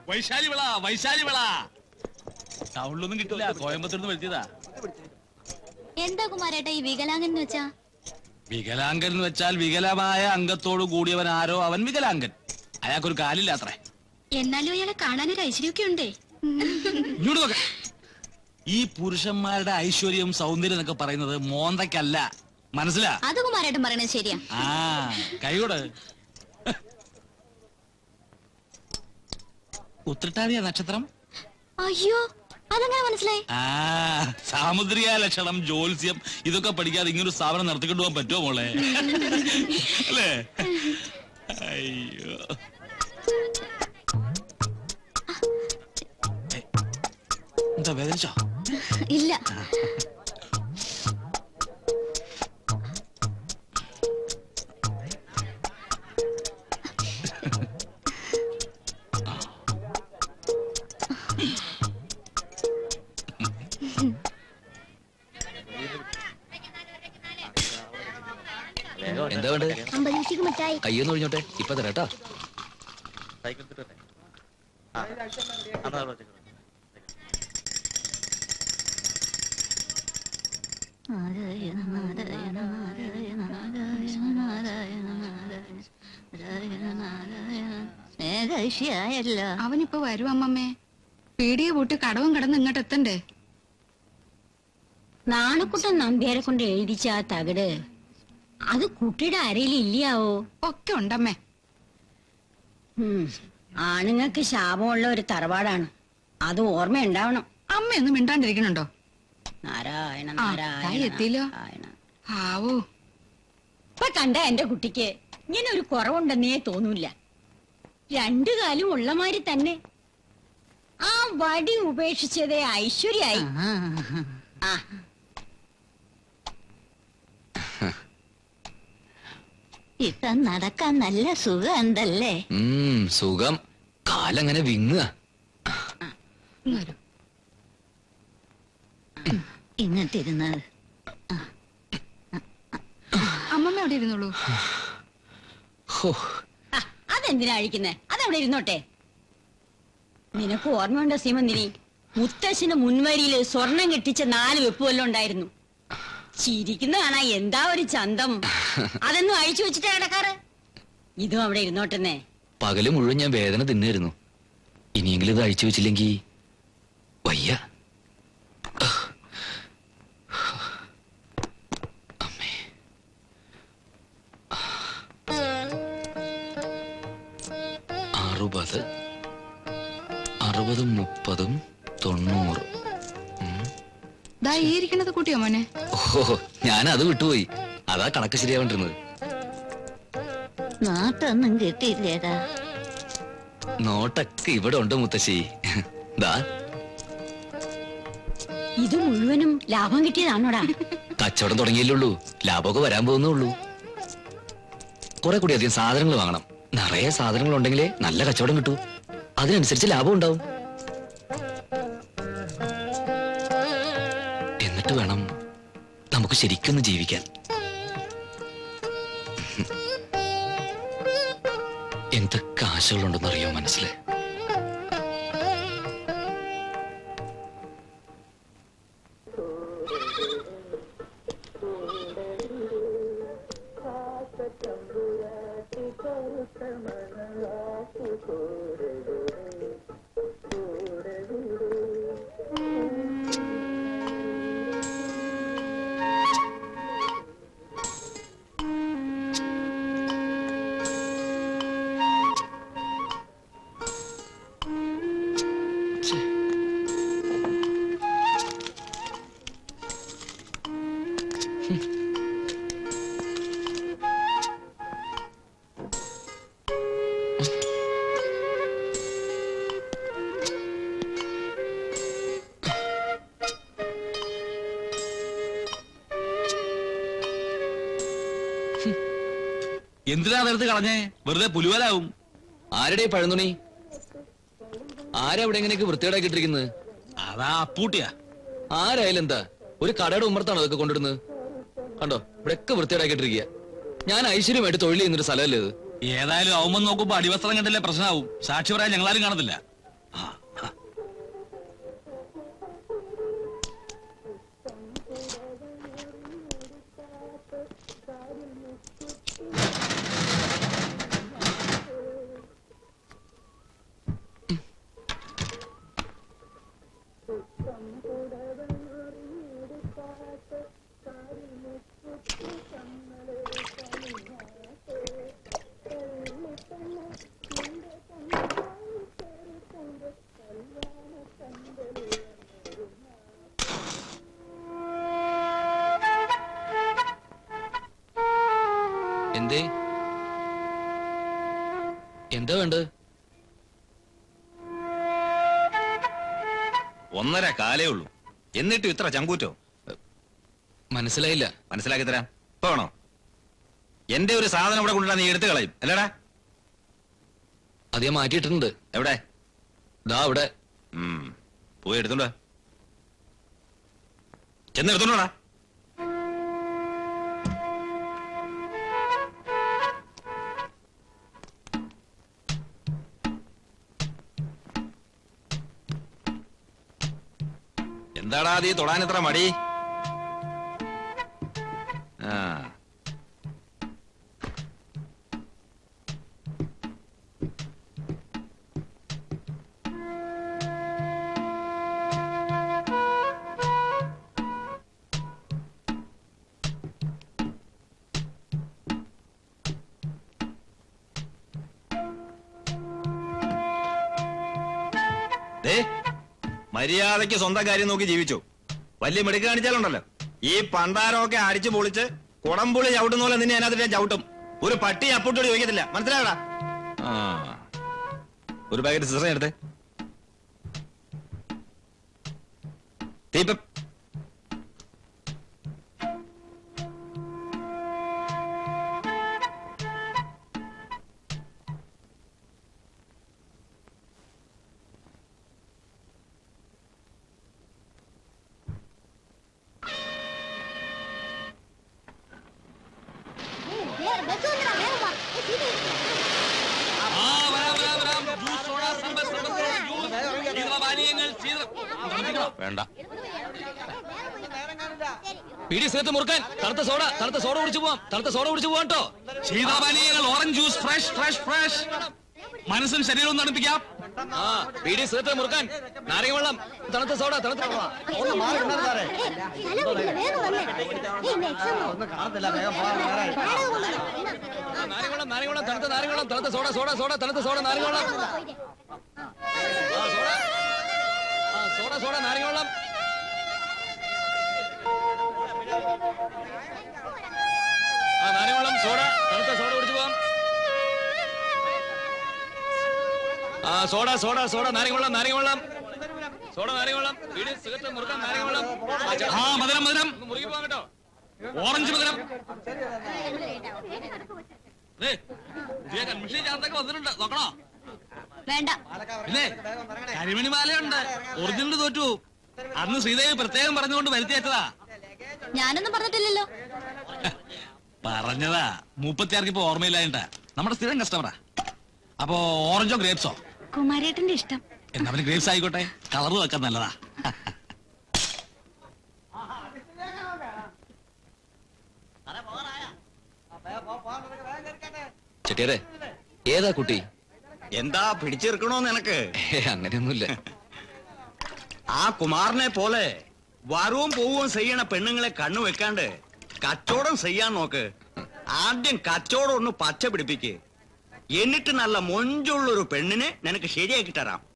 വൈശാലി വിള വൈശാലി വിള ടൗണിലൊന്നും കിട്ടില്ല കോയമ്പത്തൂർ നിന്ന് വരുത്തിയതാ എന്താ കുമാരേട്ട ഈ വികലാംഗൻ എന്ന് വെച്ചാ വികലാംഗൻ എന്ന് വെച്ചാൽ വികലമായ അംഗത്തോട് കൂടിയവൻ ആരോ അവൻ വികലാംഗൻ അയാൾക്കൊരു കാലില്ല അത്രേ എന്നാലും അയാളെ കാണാനൊരു ഐശ്വര്യമൊക്കെ ഉണ്ടേ ഇങ്ങോട്ട് നോക്ക ഈ പുരുഷന്മാരുടെ ഐശ്വര്യം സൗന്ദര്യം എന്നൊക്കെ പറയുന്നത് മോന്തയ്ക്കല്ല മനസ്സിലാ അത് കുമാരേട്ടൻ പറയണത് ശരിയാ ആ കൈകൊട് ഉത്രട്ടാതിയ നക്ഷത്രം അയ്യോ അതെങ്ങനെ മനസ്സിലായി ആ സാമുദ്രിക ലക്ഷണം ജ്യോത്സ്യം ഇതൊക്കെ പഠിക്കാതെ ഇങ്ങനൊരു സ്ഥാപനം നടത്തിക്കൊണ്ടു പോകാൻ പറ്റുമോ മോളെ അല്ലേ അയ്യോ ഏ, എന്താ വേദനിച്ചോ ഇല്ല എന്താ വേണ്ടത് അമ്പലൂച്ചിക്ക് മിഠായി കയ്യൊന്ന് ഒഴിഞ്ഞോട്ടെ ഇപ്പൊ തരാട്ടാ അവനിപ്പോ വരും അമ്മമ്മേ പീടിയെ പൂട്ടി കടവും കടന്ന് ഇങ്ങോട്ട് എത്തണ്ടേ നാണക്കുട്ടൻ നമ്പ്യാരെ കൊണ്ട് എഴുതിച്ച ആ തകിട് അത് കുട്ടിയുടെ അരയിൽ ഇല്ലയാവോ ഒക്കെ ഉണ്ടമ്മേ ഉം. ആണുങ്ങൾക്ക് ശാപമുള്ള ഒരു തറവാടാണ് അത് ഓർമ്മയുണ്ടാവണം അമ്മയൊന്നും മിണ്ടാണ്ടിരിക്കണുണ്ടോ നാരായണ ആ, നാരായണ ദാ എത്തിയല്ലോ. നാരായണ. ആവൂ ഇപ്പൊ കണ്ട എന്റെ കുട്ടിക്ക് ഇങ്ങനെ ഒരു കുറവുണ്ടെന്നേ തോന്നൂല രണ്ടു കാലും ഉള്ളമാതിരി തന്നെ ആ വടി ഉപേക്ഷിച്ചതേ ഐശ്വര്യായി ആ ഇപ്പൊ നടക്കാൻ നല്ല സുഖം ഉണ്ടല്ലേ ഉം സുഖം കാലങ്ങനെ വിങ്ങുക ഇങ്ങ് വരൂ. ഇങ്ങോട്ടിരുന്നത് അമ്മമ്മ അവിടെ ഇരുന്നോളൂ ഹോ ആ, അതെന്തിനാ അഴിക്കുന്നേ അതവിടെ ഇരുന്നോട്ടെ നിനക്ക് ഓർമ്മയുണ്ടോ സീമന്തിനി മുത്തശ്ശന് മുൻവരിയില് സ്വർണം കെട്ടിച്ച നാല് വെപ്പ് വല്ലതും ഉണ്ടായിരുന്നു ചിരിക്കുന്ന കാണാ എന്താ ഒരു ചന്തം അതൊന്നും അഴിച്ചു വെച്ചിട്ടാ കിടക്കാറ് ഇതും അവിടെ ഇരുന്നോട്ടെന്നേ പകല് മുഴുവൻ ഞാൻ വേദന തിന്നായിരുന്നു ഇനിയെങ്കിലും ഇത് അഴിച്ചു വെച്ചില്ലെങ്കി വയ്യ അമ്മേ അറുപത് അറുപതും മുപ്പതും തൊണ്ണൂറ് ദാ ഈ ഇരിക്കണത് കൂട്ടിയോ മോനെ ഓഹോ ഞാൻ അത് വിട്ടുപോയി അതാ കണക്ക് ശരിയാവേണ്ടിരുന്നത് നാട്ടൊന്നും കിട്ടിയില്ലേടാ നോട്ടൊക്കെ ഇവിടെ ഉണ്ട് മുത്തശ്ശി ദാ ഇത് മുഴുവനും ലാഭം കിട്ടിയതാണോടാ കച്ചവടം തുടങ്ങിയില്ലുള്ളൂ ലാഭമൊക്കെ വരാൻ പോകുന്നേ ഉള്ളൂ കുറെ കൂടി അധികം സാധനങ്ങൾ വാങ്ങണം നിറയെ സാധനങ്ങൾ ഉണ്ടെങ്കിലേ നല്ല കച്ചവടം കിട്ടൂ അതിനനുസരിച്ച് ലാഭം ഉണ്ടാവും എന്നിട്ട് വേണം നമുക്ക് ശരിക്കൊന്ന് ജീവിക്കാൻ എന്തൊക്കെ ആശകളുണ്ടെന്നറിയോ മനസ്സിലെ എന്തിനാ നേരത്ത് കളഞ്ഞേ വെറുതെ പുലുവലാവും ആരുടെ ഈ പഴന്തുണി ആരാ ഇവിടെ എങ്ങനെയൊക്കെ വൃത്തികേടാക്കിട്ടിരിക്കുന്നത് അതാ അപ്പൂട്ടിയാ ആരായാലും എന്താ ഒരു കടയുടെ ഉമ്മറത്താണോ അതൊക്കെ കൊണ്ടിടുന്നത് കണ്ടോ ഇവിടെയൊക്കെ വൃത്തികേടാക്കിട്ടിരിക്കുക ഞാൻ ഐശ്വര്യമായിട്ട് തൊഴിൽ ചെയ്യുന്നൊരു സ്ഥലമല്ലേ ഇത് ഏതായാലും അവൻ നോക്കുമ്പോ അടിവസ്ത്രം കണ്ടില്ലേ പ്രശ്നമാവും സാക്ഷി പറയാൻ ഞങ്ങളാരും കാണത്തില്ല വേണ്ടത് ഒന്നര കാലേ ഉള്ളൂ എന്നിട്ടും ഇത്ര ചങ്കൂറ്റോ മനസ്സിലായില്ല മനസ്സിലാക്കി തരാം ഇപ്പൊ വേണോ എന്റെ ഒരു സാധനം ഇവിടെ കൊണ്ടുവരാൻ നീ എടുത്തു കളയും അല്ലേടാ അത് ഞാൻ മാറ്റിയിട്ടുണ്ട് എവിടെ ദാ അവിടെ ഉം. പോയി എടുത്തോണ്ടാ ചെന്ന് എടുത്തോണ്ടാ എന്താടാ നീ തൊടാൻ എത്ര മടി ആ ദേ മര്യാദയ്ക്ക് സ്വന്തം കാര്യം നോക്കി ജീവിച്ചു വലിയ മിടുക്ക് കാണിച്ചാലുണ്ടല്ലോ ഈ പണ്ടാരമൊക്കെ അടിച്ചു പൊളിച്ച് കുടംപുളി ചവിട്ടുന്ന പോലെ നിന്നെ അതിനകത്ത് ഞാൻ ചവിട്ടും ഒരു പട്ടി അപ്പൂട്ടോട് ചോദിക്കത്തില്ല മനസ്സിലായടാ ആ ഒരു പാക്കറ്റ് സിസറ എടുത്തേ തീപ്പ ആ, വരാം, വരാം, വരാം. ജ്യൂസ്, സോഡ, സർബത്ത്, സർബത്ത്, ജ്യൂസ്, ശീതളപാനീയങ്ങൾ, ശീതള- തണുപ്പിക്കണം. വേണ്ട പീടി സേത്ത് മുറുക്കാൻ തണുത്ത സോഡ തണുത്ത സോഡ കുടിച്ചു പോവാം തണുത്ത സോഡ കുടിച്ചു പോവാം കേട്ടോ ശീതളപാനീയങ്ങൾ orange juice fresh fresh fresh മനസ്സും ശരീരവും തണുപ്പിക്കാം ആ പീടി സേത്ത് മുറുക്കാൻ നാരങ്ങ വെള്ളം തണുത്ത സോഡ തണുത്ത നാരങ്ങ വെള്ളം നാരങ്ങ വെള്ളം തണുത്ത നാരങ്ങ വെള്ളം തണുത്ത സോഡ സോഡ സോഡ തണുത്ത സോഡ നാരങ്ങ വെള്ളം ആ, സോഡ ആ, സോഡ സോഡ നാരങ്ങ വെള്ളം ആ നാരങ്ങ വെള്ളം സോഡ തണുത്ത സോഡ കുടിച്ചു പോവാം ആ സോഡ സോഡ സോഡ നാരങ്ങ വെള്ളം നാരങ്ങ വെള്ളം സോഡ നാരങ്ങ വെള്ളം വീട് സിഗരറ്റ് മുറുക്കാൻ നാരങ്ങ വെള്ളം ആ, ചേട്ടാ, ആ മധുരം മധുരം ഒന്ന് മുറുകി പോവാം കേട്ടോ ഓറഞ്ച് മധുരം ദേ, പുതിയ കൺമിഷൻ ചാർത്തൊക്കെ വന്നിട്ടുണ്ട് നോക്കണോ വേണ്ട പിന്നെ കരിമണി മാലയുണ്ട് ഒറിജിനൽ തോറ്റു പോകും. അന്ന് ശ്രീദേവി പ്രത്യേകം പറഞ്ഞുകൊണ്ട് വരുത്തി വെച്ചതാ ഞാനൊന്നും പറഞ്ഞിട്ടില്ലല്ലോ പറഞ്ഞതാ മുപ്പത്തിയാർക്ക് ഇപ്പൊ ഓർമ്മയില്ലായിട്ടാ നമ്മുടെ സ്ഥിരം കസ്റ്റമറാ അപ്പോ ഓറഞ്ചോ ഗ്രേപ്സോ കുമാരേട്ടന്റെ ഇഷ്ടം എന്നാ പിന്നെ ഗ്രേപ്സ് ആയിക്കോട്ടെ കളർ വെക്കാൻ നല്ലതാ ചെട്ടിയാരെ ഏതാ കുട്ടി എന്താ പിടിച്ചെടുക്കണോ നിനക്ക് ഏ, അങ്ങനെയൊന്നുമില്ല ആ കുമാറിനെ പോലെ വരവും പോവുകയും ചെയ്യണ പെണ്ണുങ്ങളെ കണ്ണു വെക്കാണ്ട് കച്ചവടം ചെയ്യാൻ നോക്ക് ആദ്യം കച്ചവടം ഒന്ന് പച്ച പിടിപ്പിക്ക് എന്നിട്ട് നല്ല മൊഞ്ചുള്ളൊരു പെണ്ണിനെ നിനക്ക് ശരിയാക്കി തരാം